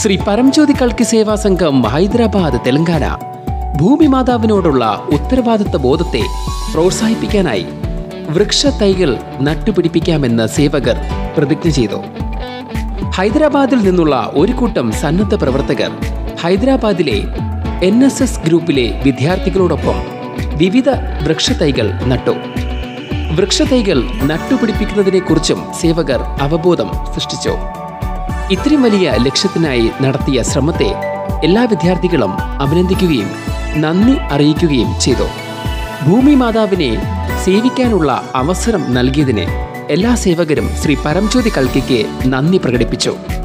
ശ്രീ പരംജ്യോതി കൽക്കി സേവാ സംഘം ഹൈദരാബാദ് തെലങ്കാന ഭൂമി മാതാവിനോടുള്ള ഉത്തരവാദിത്ത ബോധത്തെ പ്രോത്സാഹിപ്പിക്കാനായി വൃക്ഷ തൈകൾ നട്ടുപിടിപ്പിക്കാമെന്ന് സേവകർ പ്രതിജ്ഞ ചെയ്തു ഹൈദരാബാദിൽ നിന്നുള്ള ഒരു കൂട്ടം സന്നദ്ധ പ്രവർത്തകർ ഹൈദരാബാദിലെ എൻ എസ് എസ് ഗ്രൂപ്പിലെ വിദ്യാർത്ഥികളോടൊപ്പം വിവിധ വൃക്ഷത്തൈകൾ നട്ടു വൃക്ഷത്തൈകൾ നട്ടുപിടിപ്പിക്കുന്നതിനെക്കുറിച്ചും സേവകർ അവബോധം സൃഷ്ടിച്ചു ഇത്രയും വലിയ ലക്ഷ്യത്തിനായി നടത്തിയ ശ്രമത്തെ എല്ലാ വിദ്യാർത്ഥികളും അഭിനന്ദിക്കുകയും നന്ദി അറിയിക്കുകയും ചെയ്തു ഭൂമി മാതാവിനെ സേവിക്കാനുള്ള അവസരം നൽകിയതിന് എല്ലാ സേവകരും ശ്രീ പരംജ്യോതി കൽക്കിക്ക് നന്ദി പ്രകടിപ്പിച്ചു